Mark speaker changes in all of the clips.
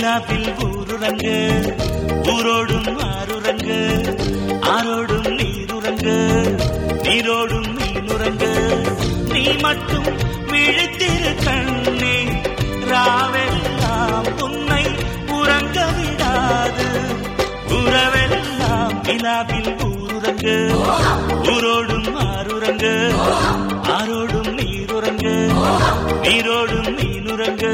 Speaker 1: நிலாவில் ஊருறங்க ஊரோடும் ஆறுறங்க ஆரோடும் நீருறங்க நீரோடும் மீனுறங்க நீ மட்டும் விழித்திரு கண்ணே ராவெல்லாம் உன்னை உறங்க விடாது உறவெல்லாம் நிலாவில் ஊருறங்க ஊரோடும் ஆறுறங்க ஆரோடும் நீருறங்க நீரோடும் மீனுறங்க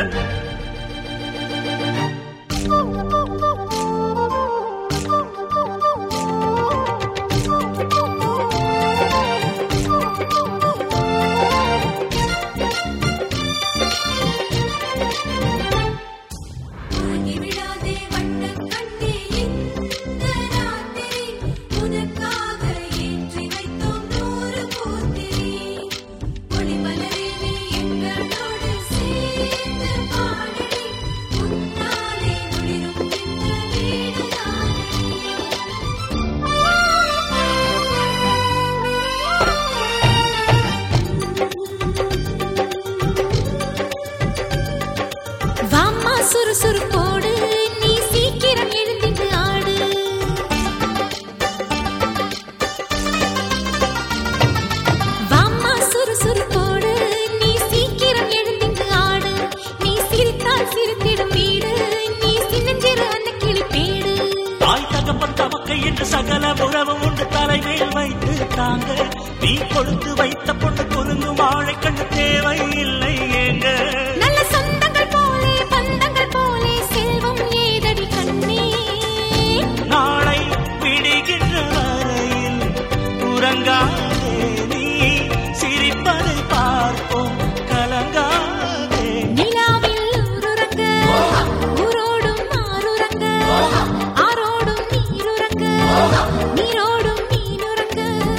Speaker 2: உறங்கிவிடாதே வண்ணக் கண்ணே இந்த ராத்திரி உனக்காக ஏற்றி வைத்தோம் நூறு பூத்திரி ஒளிமலரே நீ எங்களோடு சேர்ந்து பாடடி உன்னாலே ஒளிரும் இந்த வீடு வாம்மா சுறுசுறுப்போடு நீ சீக்கிரம் எழுந்திட்டு ஆடு வாம்மா சுறுசுறுப்போடு நீ சீக்கிரம் எழுந்திட்டு ஆடு நீ சிரித்தால் சிரித்திடும் வீடு நீ சின்னஞ்சிறு அந்த கிளிப்பேடு
Speaker 1: தாய் தகப்பன் தமக்கை என்று சகல உறவும் உண்டு தலைமேல் வைத்து தாங்க நீ கொடுத்து வைத்த பொண்ணு குலுங்கு வாழை கண்ணு தேவை இல்லை ஏங்க
Speaker 2: நல்ல சொந்தங்கள் போலே பந்தங்கள் போலே செல்வம் ஏதடி கண்ணே
Speaker 1: நாளை விடுகின்ற வரையில் உறங்காதே நீ சிரிப்பதை பார்ப்போம் கலங்காதே
Speaker 2: நிலாவில் ஊருறங்க ஊரோடும் ஆறுறங்க ஆரோடும் நீருறங்க நீரோடும் மீனுறங்க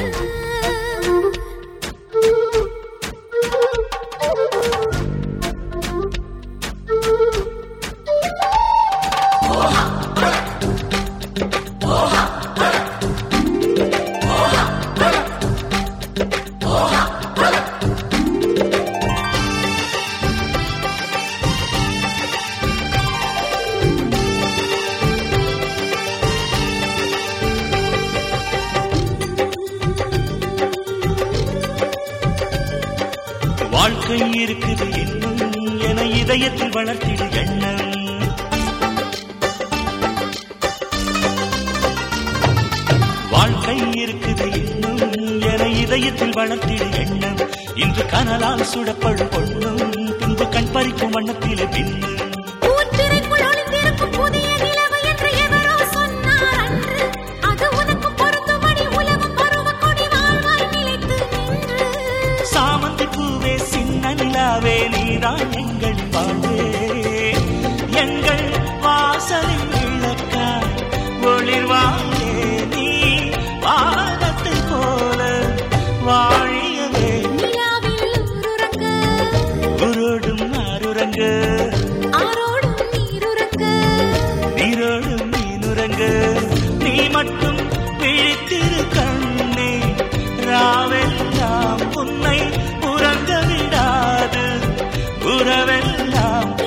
Speaker 1: வாழ்க்கை இருக்குது இன்னும் என இதயத்தில் வளர்த்திடு எண்ணம் வாழ்க்கை இருக்குது இன்னும் என இதயத்தில் வளர்த்திடு எண்ணம் இன்று கனலால் சுடப்படும் பொண்ணும் பின்பு கண் பறிக்கும் வண்ணத்திலே பின்னும்
Speaker 2: பூத்திரைக்குள் ஒளிந்திருக்கும் புதிய நிலவு என்று எவரோ சொன்னார் அன்று. அது உனக்கு பொருந்தும்படி உலகம் பருவக் கொடி வாழ்வாய் நிலைத்து நின்று.
Speaker 1: சாமந்தி பூவே சின்ன நிலாவே நீதான் எங்கள் வாழ்வே எங்கள் வாசலில் விளக்கா ஒளிர்வாயே நீ வானத்தை போல வாழியவே
Speaker 2: நிலாவில் ஊருறங்க,
Speaker 1: உருடும் ஆறுரங்க
Speaker 2: ஆரோடும் நீருறங்க.
Speaker 1: நீரோடும் மீனுரங்க நீ மட்டும் விழித்திரு கண்ணே ராவெல்லாம் உன்னை உறங்க விடாது உறவெல்லாம்